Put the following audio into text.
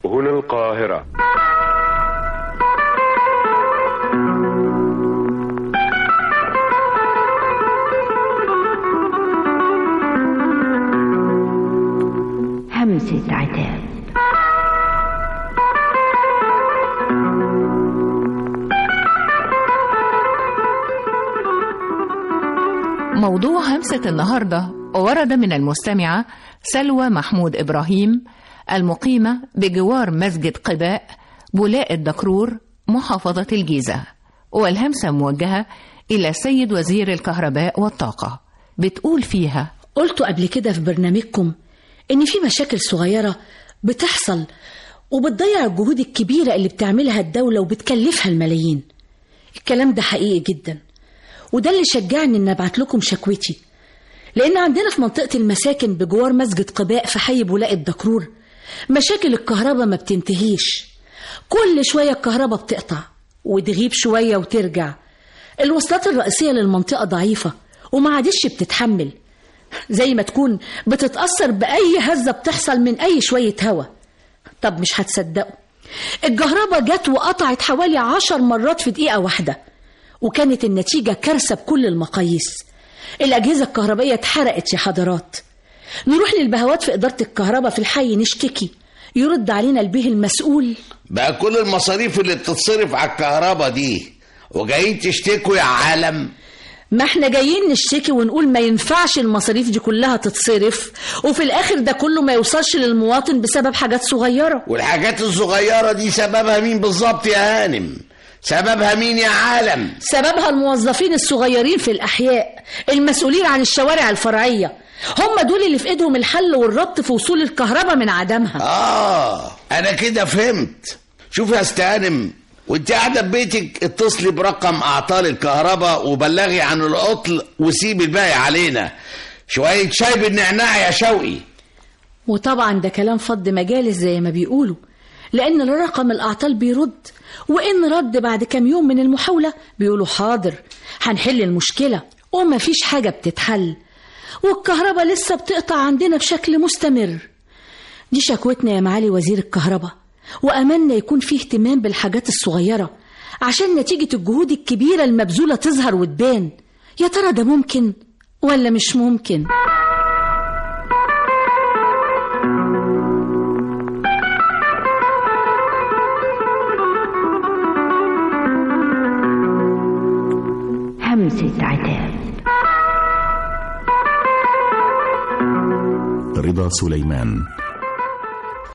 هنا القاهرة همسة عتاب موضوع همسة النهاردة ورد من المستمعة سلوى محمود إبراهيم المقيمة بجوار مسجد قباء بولاء الدكرور محافظة الجيزة والهمسة موجهة إلى السيد وزير الكهرباء والطاقة بتقول فيها قلتوا قبل كده في برنامجكم إن في مشاكل صغيرة بتحصل وبتضيع الجهود الكبيرة اللي بتعملها الدولة وبتكلفها الملايين الكلام ده حقيقي جدا وده اللي شجعني إن أبعت لكم شكوتي لأن عندنا في منطقة المساكن بجوار مسجد قباء في حي بولاء الدكرور مشاكل الكهرباء ما بتنتهيش كل شوية الكهرباء بتقطع وتغيب شوية وترجع الوصلات الرئيسية للمنطقة ضعيفة وما عادش بتتحمل زي ما تكون بتتأثر بأي هزة بتحصل من أي شوية هوا طب مش هتصدقوا الكهرباء جت وقطعت حوالي عشر مرات في دقيقة واحدة وكانت النتيجة كارثة بكل المقاييس الأجهزة الكهربائية اتحرقت يا حضرات نروح للبهوات في إدارة الكهرباء في الحي نشتكي يرد علينا البيه المسؤول بقى كل المصاريف اللي بتتصرف على الكهرباء دي وجايين تشتكوا يا عالم ما احنا جايين نشتكي ونقول ما ينفعش المصاريف دي كلها تتصرف وفي الآخر ده كله ما يوصلش للمواطن بسبب حاجات صغيرة والحاجات الصغيرة دي سببها مين بالظبط يا هانم سببها مين يا عالم سببها الموظفين الصغيرين في الأحياء المسؤولين عن الشوارع الفرعية هم دول اللي في ايدهم الحل والربط في وصول الكهرباء من عدمها اه انا كده فهمت شوف يا استهانم وانت قاعده ببيتك اتصلي برقم اعطال الكهرباء وبلغي عن العطل وسيب الباقي علينا شويه شاي بالنعناع يا شوقي وطبعا ده كلام فض مجالس زي ما بيقولوا لأن رقم الأعطال بيرد وإن رد بعد كام يوم من المحاولة بيقولوا حاضر هنحل المشكلة وما فيش حاجة بتتحل والكهرباء لسه بتقطع عندنا بشكل مستمر دي شكوتنا يا معالي وزير الكهرباء وأملنا يكون فيه اهتمام بالحاجات الصغيرة عشان نتيجة الجهود الكبيرة المبذولة تظهر وتبان يا ترى ده ممكن ولا مش ممكن همسة عتاب رضا سليمان